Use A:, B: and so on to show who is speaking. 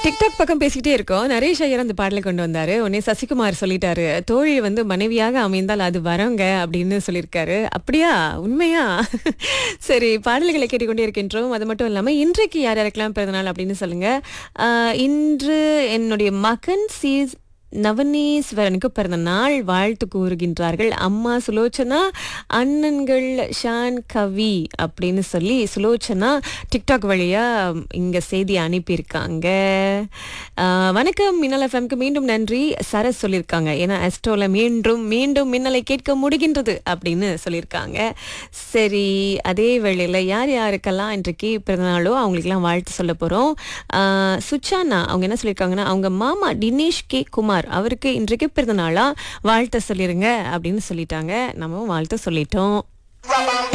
A: TikTok பக்கம் பேசிக்கிட்டே இருக்கோம் நரேஷ் ஐயர் அந்த பாடலை கொண்டு வந்தாரு உடனே சசிகுமார் சொல்லிட்டாரு தோழி வந்து மனைவியாக அமைந்தால் அது வரங்க அப்படின்னு சொல்லியிருக்காரு அப்படியா உண்மையா சரி பாடல்களை கேட்டுக்கொண்டே இருக்கின்றோம் அது மட்டும் இல்லாம இன்றைக்கு யார் யாருக்கெல்லாம் பிறந்தநாள் அப்படின்னு சொல்லுங்க ஆஹ், இன்று என்னுடைய மகன் சீஸ் நவனீஸ்வரனுக்கு பிறந்த நாள் வாழ்த்து கூறுகின்றார்கள் அம்மா சுலோச்சனா அண்ணன்கள் ஷான் கவி அப்படின்னு சொல்லி சுலோச்சனா டிக்டாக் வழியா இங்க செய்தி அனுப்பியிருக்காங்க ஆஹ், வணக்கம் மின்னல் எஃப்எம்க்கு மீண்டும் நன்றி சரஸ் சொல்லியிருக்காங்க ஏன்னா அஸ்டோல மீண்டும் மீண்டும் மின்னலை கேட்க முடிகின்றது அப்படின்னு சொல்லியிருக்காங்க சரி அதே வேளையில் யார் யாருக்கெல்லாம் இன்றைக்கு பிறந்தநாளோ அவங்களுக்கெல்லாம் வாழ்த்து சொல்ல போகிறோம் சுச்சானா அவங்க என்ன சொல்லியிருக்காங்கன்னா அவங்க மாமா தினேஷ் கே குமார் அவருக்கு இன்றைக்கு பிறந்தநாளா வாழ்த்த சொல்லிருங்க அப்படின்னு சொல்லிட்டாங்க நம்ம வாழ்த்து சொல்லிட்டோம்